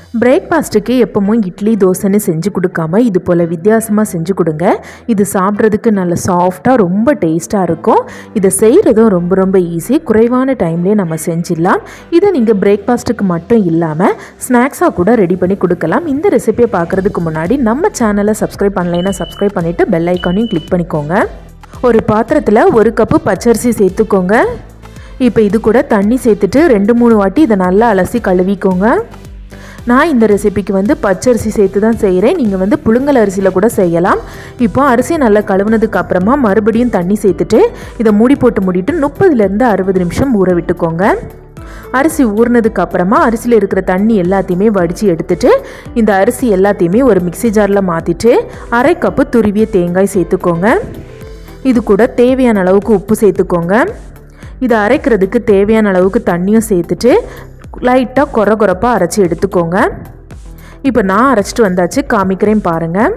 பிரேக்ஃபாஸ்ட்டுக்கு எப்பவும் இட்லி தோசைன்னு செஞ்சு கொடுக்காம இது போல் வித்தியாசமாக செஞ்சு கொடுங்க இது சாப்பிட்றதுக்கு நல்ல சாஃப்டாக ரொம்ப டேஸ்ட்டாக இருக்கும் இதை செய்கிறதும் ரொம்ப ரொம்ப ஈஸி குறைவான டைம்லேயே நம்ம செஞ்சிடலாம் இதை நீங்கள் பிரேக்ஃபாஸ்ட்டுக்கு மட்டும் இல்லாமல் ஸ்நாக்ஸாக கூட ரெடி பண்ணி கொடுக்கலாம் இந்த ரெசிபியை பார்க்குறதுக்கு முன்னாடி நம்ம சேனலை சப்ஸ்கிரைப் பண்ணலைன்னா சப்ஸ்கிரைப் பண்ணிவிட்டு பெல் ஐக்கானையும் கிளிக் பண்ணிக்கோங்க ஒரு பாத்திரத்தில் ஒரு கப்பு பச்சரிசி சேர்த்துக்கோங்க இப்போ இது கூட தண்ணி சேர்த்துட்டு ரெண்டு மூணு வாட்டி இதை நல்லா அலசி கழுவிக்கோங்க நான் இந்த ரெசிபிக்கு வந்து பச்சரிசி சேர்த்து தான் செய்கிறேன் நீங்கள் வந்து புழுங்கல் அரிசியில் கூட செய்யலாம் இப்போ அரிசியை நல்லா கழுவுனதுக்கு அப்புறமா மறுபடியும் தண்ணி சேர்த்துட்டு இதை மூடி போட்டு மூடிட்டு முப்பதுலேருந்து அறுபது நிமிஷம் ஊற விட்டுக்கோங்க அரிசி ஊறினதுக்கு அப்புறமா அரிசியில் இருக்கிற தண்ணி எல்லாத்தையுமே வடித்து எடுத்துட்டு இந்த அரிசி எல்லாத்தையுமே ஒரு மிக்சி ஜாரில் மாற்றிட்டு அரை கப்பு துருவிய தேங்காய் சேர்த்துக்கோங்க இது கூட தேவையான அளவுக்கு உப்பு சேர்த்துக்கோங்க இதை அரைக்கிறதுக்கு தேவையான அளவுக்கு தண்ணியும் சேர்த்துட்டு லைட்டாக கொர கொரப்பாக அரைச்சி எடுத்துக்கோங்க இப்போ நான் அரைச்சிட்டு வந்தாச்சு காமிக்கிறேன் பாருங்கள்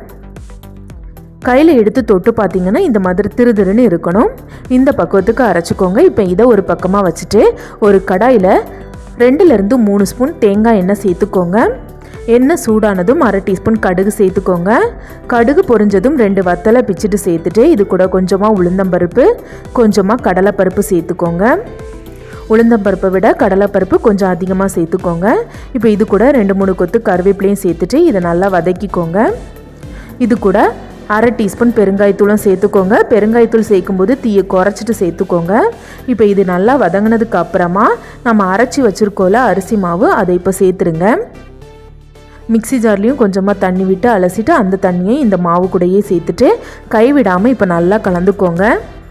கையில் எடுத்து தொட்டு பார்த்தீங்கன்னா இந்த மாதிரி திரு திருன்னு இருக்கணும் இந்த பக்குவத்துக்கு அரைச்சிக்கோங்க இப்போ இதை ஒரு பக்கமாக வச்சுட்டு ஒரு கடாயில் ரெண்டுலேருந்து மூணு ஸ்பூன் தேங்காய் எண்ணெய் சேர்த்துக்கோங்க எண்ணெய் சூடானதும் அரை டீஸ்பூன் கடுகு சேர்த்துக்கோங்க கடுகு பொரிஞ்சதும் ரெண்டு வத்தலை பிச்சுட்டு சேர்த்துட்டு இது கூட கொஞ்சமாக உளுந்தம்பருப்பு கொஞ்சமாக கடலைப்பருப்பு சேர்த்துக்கோங்க உளுந்தம்பருப்பை விட கடலைப்பருப்பு கொஞ்சம் அதிகமாக சேர்த்துக்கோங்க இப்போ இது கூட ரெண்டு மூணு கொத்து கருவேப்பிலையும் சேர்த்துட்டு இதை நல்லா வதக்கிக்கோங்க இது கூட அரை டீஸ்பூன் பெருங்காயத்தூளும் சேர்த்துக்கோங்க பெருங்காயத்தூள் சேர்க்கும்போது தீயை குறைச்சிட்டு சேர்த்துக்கோங்க இப்போ இது நல்லா வதங்கினதுக்கு அப்புறமா நம்ம அரைச்சி வச்சுருக்கோல அரிசி மாவு அதை இப்போ சேர்த்துருங்க மிக்சி ஜார்லேயும் கொஞ்சமாக தண்ணி விட்டு அலசிட்டு அந்த தண்ணியை இந்த மாவு கூடயே சேர்த்துட்டு கைவிடாமல் இப்போ நல்லா கலந்துக்கோங்க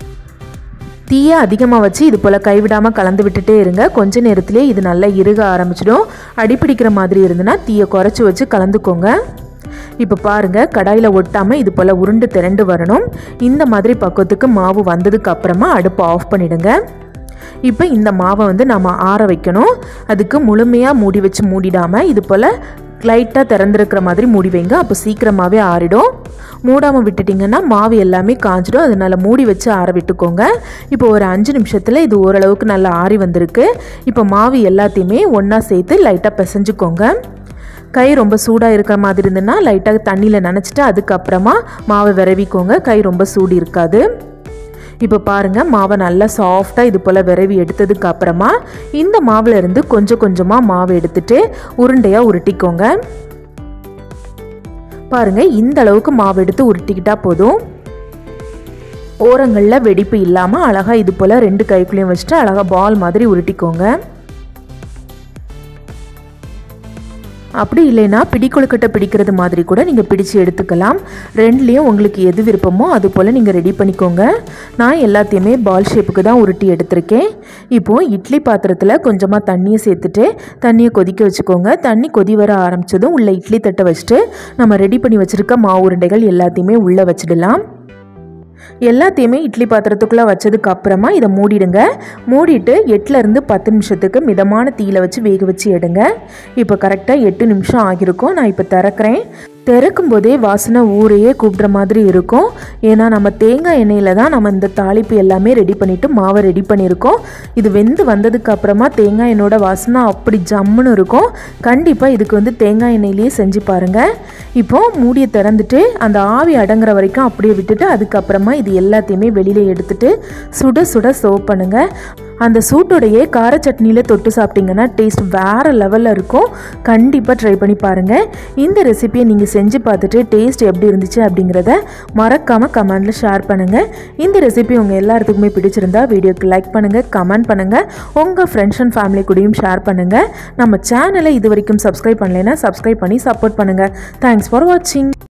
தீயை அதிகமாக வச்சு இது போல் கைவிடாமல் கலந்து விட்டுட்டே இருங்க கொஞ்ச நேரத்திலே இது நல்லா இறுக ஆரம்பிச்சிடும் அடிப்பிடிக்கிற மாதிரி இருந்துன்னா தீயை குறைச்சி வச்சு கலந்துக்கோங்க இப்போ பாருங்கள் கடாயில் ஒட்டாமல் இது போல் உருண்டு திரண்டு வரணும் இந்த மாதிரி பக்குவத்துக்கு மாவு வந்ததுக்கு அப்புறமா அடுப்பை ஆஃப் பண்ணிடுங்க இப்போ இந்த மாவை வந்து நம்ம ஆற வைக்கணும் அதுக்கு முழுமையாக மூடி வச்சு மூடிடாமல் இது போல் லைட்டாக திறந்துருக்கிற மாதிரி மூடி வைங்க அப்போ சீக்கிரமாகவே ஆறிடும் மூடாமல் விட்டுட்டிங்கன்னா மாவு எல்லாமே காஞ்சிடும் அதனால் மூடி வச்சு ஆற விட்டுக்கோங்க இப்போ ஒரு அஞ்சு நிமிஷத்தில் இது ஓரளவுக்கு நல்லா ஆறி வந்திருக்கு இப்போ மாவு எல்லாத்தையுமே ஒன்றா சேர்த்து லைட்டாக பிசைஞ்சுக்கோங்க கை ரொம்ப சூடாக இருக்கிற மாதிரி இருந்ததுன்னா லைட்டாக தண்ணியில் நனைச்சிட்டு அதுக்கப்புறமா மாவை விரவிக்கோங்க கை ரொம்ப சூடு இருக்காது இப்போ பாருங்கள் மாவை நல்லா சாஃப்டாக இது போல் விரவி எடுத்ததுக்கு அப்புறமா இந்த மாவில் இருந்து கொஞ்சம் கொஞ்சமாக மாவு எடுத்துட்டு உருண்டையாக உருட்டிக்கோங்க பாருங்கள் இந்த அளவுக்கு மாவு எடுத்து உருட்டிக்கிட்டா போதும் ஓரங்களில் வெடிப்பு இல்லாமல் அழகாக இது போல் ரெண்டு கைக்குள்ளேயும் வச்சுட்டு அழகாக பால் மாதிரி உருட்டிக்கோங்க அப்படி இல்லைன்னா பிடிக்கொழுக்கட்டை பிடிக்கிறது மாதிரி கூட நீங்கள் பிடிச்சு எடுத்துக்கலாம் ரெண்டுலேயும் உங்களுக்கு எது விருப்பமோ அது போல் நீங்கள் ரெடி பண்ணிக்கோங்க நான் எல்லாத்தையுமே பால் ஷேப்புக்கு தான் உருட்டி எடுத்திருக்கேன் இப்போது இட்லி பாத்திரத்தில் கொஞ்சமாக தண்ணியை சேர்த்துட்டு தண்ணியை கொதிக்க வச்சுக்கோங்க தண்ணி கொதி வர ஆரம்பித்ததும் உள்ள இட்லி தட்டை வச்சுட்டு நம்ம ரெடி பண்ணி வச்சுருக்க மாவு உருண்டைகள் எல்லாத்தையுமே உள்ளே வச்சிடலாம் எல்லாத்தையுமே இட்லி பாத்திரத்துக்குள்ளே வச்சதுக்கு அப்புறமா இதை மூடிடுங்க மூடிட்டு எட்டுலேருந்து பத்து நிமிஷத்துக்கு மிதமான தீயில வச்சு வேக வச்சு எடுங்க இப்போ கரெக்டாக எட்டு நிமிஷம் ஆகியிருக்கும் நான் இப்போ திறக்கிறேன் திறக்கும் போதே வாசனை ஊரையே கூப்பிட்ற மாதிரி இருக்கும் ஏன்னா நம்ம தேங்காய் எண்ணெயில் தான் நம்ம இந்த தாளிப்பு எல்லாமே ரெடி பண்ணிவிட்டு மாவை ரெடி பண்ணியிருக்கோம் இது வெந்து வந்ததுக்கு அப்புறமா தேங்காய் எண்ணெயோட வாசனை அப்படி ஜம்முன்னு இருக்கும் கண்டிப்பாக இதுக்கு வந்து தேங்காய் எண்ணெயிலேயே செஞ்சு பாருங்கள் இப்போது மூடியை திறந்துட்டு அந்த ஆவி அடங்குற வரைக்கும் அப்படியே விட்டுட்டு அதுக்கப்புறமா இது எல்லாத்தையுமே வெளியில் எடுத்துட்டு சுட சுட சர்வ் பண்ணுங்கள் அந்த சூட்டோடையே கார சட்னியில் தொட்டு சாப்பிட்டீங்கன்னா டேஸ்ட் வேறு லெவலில் இருக்கும் கண்டிப்பாக ட்ரை பண்ணி பாருங்கள் இந்த ரெசிபியை நீங்கள் செஞ்சு பார்த்துட்டு டேஸ்ட் எப்படி இருந்துச்சு அப்படிங்கிறத மறக்காமல் கமெண்டில் ஷேர் பண்ணுங்கள் இந்த ரெசிபி உங்கள் எல்லாத்துக்குமே பிடிச்சிருந்தா வீடியோக்கு லைக் பண்ணுங்கள் கமெண்ட் பண்ணுங்கள் உங்கள் ஃப்ரெண்ட்ஸ் அண்ட் ஃபேமிலி கூடயும் ஷேர் பண்ணுங்கள் நம்ம சேனலை இது வரைக்கும் சப்ஸ்கிரைப் பண்ணலைன்னா சப்ஸ்கிரைப் பண்ணி சப்போர்ட் பண்ணுங்கள் தேங்க்ஸ் ஃபார் வாட்சிங்